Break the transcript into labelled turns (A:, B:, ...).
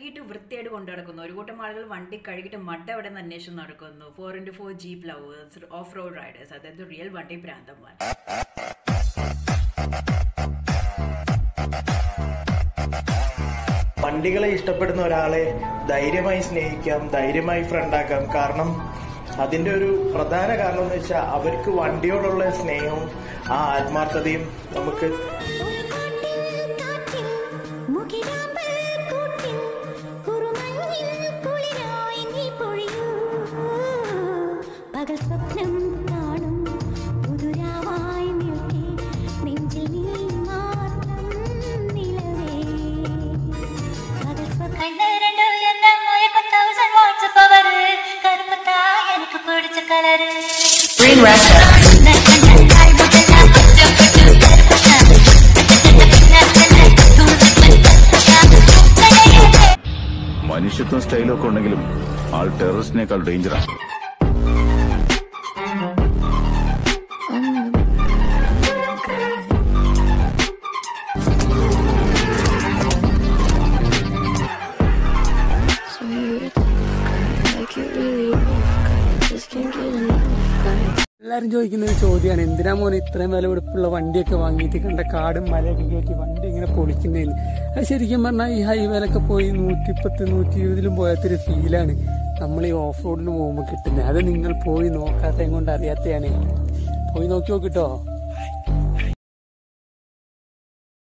A: കഴുകിയിട്ട് വൃത്തിയായിട്ട് കൊണ്ടു നടക്കുന്നു ഒരു കൂട്ടം ആളുകൾ വണ്ടി കഴുകിയിട്ട് മട്ട എവിടെ നിന്ന് അന്വേഷണം നടക്കുന്നു four into four jeep lovers off road riders അതായത് റിയൽ വണ്ടി ഭ്രാന്തന്മാർ
B: വണ്ടികളെ ഇഷ്ടപ്പെടുന്ന ഒരാളെ ധൈര്യമായി സ്നേഹിക്കാം ധൈര്യമായി ഫ്രണ്ടാക്കാം കാരണം അതിന്റെ ഒരു പ്രധാന കാരണം എന്ന് വെച്ചാൽ അവർക്ക് വണ്ടിയോടുള്ള സ്നേഹവും ആ ആത്മാർത്ഥതയും നമുക്ക്
C: ഒരു കാട്ടിൽ കാറ്റിൽ മുകിലാമ്പൽ കൂട്ടിൽ കുറുമഞ്ഞിൽ കുളിരായി നീ പൊഴിയൂ പകൽ സ്വപ്നം കാണും പുതുരാവായി നിൽക്കേ നെഞ്ചിൽ നീ മാത്രം നിലവേ പകൽ സ്വപ്നം
D: കണ്ണ് രണ്ട് ഉയർന്ന മുയക്കം തൗസൻഡ് വാട്സ് പവർ കറുപ്പത്താ എനിക്ക് പിടിച്ച കളറ്
E: മനുഷ്യത്വം സ്റ്റൈലും ഒക്കെ ഉണ്ടെങ്കിലും ആൾ ടെററിസ്റ്റിനേക്കാൾ ഡേഞ്ചറാണ്
F: So you're a tough guy, like you really rough guy. Just can't get enough guy.
G: എല്ലാരും ചോദിക്കുന്ന ഒരു ചോദ്യമാണ് എന്തിനാ മോനെ ഇത്രയും വില കൊടുപ്പുള്ള വണ്ടിയൊക്കെ വാങ്ങിയിട്ട് കണ്ട കാടും മലയൊക്കെ കയറ്റി വണ്ടി ഇങ്ങനെ പൊളിക്കുന്നതിന് അത് ശരിക്കും പറഞ്ഞാൽ ഈ ഹൈവേലൊക്കെ പോയി നൂറ്റിപ്പത്ത് നൂറ്റി ഇരുപതിലും പോയാത്തൊരു ഫീലാണ് നമ്മൾ ഈ ഓഫ് റോഡിന് പോകുമ്പോൾ കിട്ടുന്നത് അത് നിങ്ങൾ പോയി നോക്കാത്തതും കൊണ്ട് അറിയാത്തതാണ് പോയി നോക്കി നോക്കിട്ടോ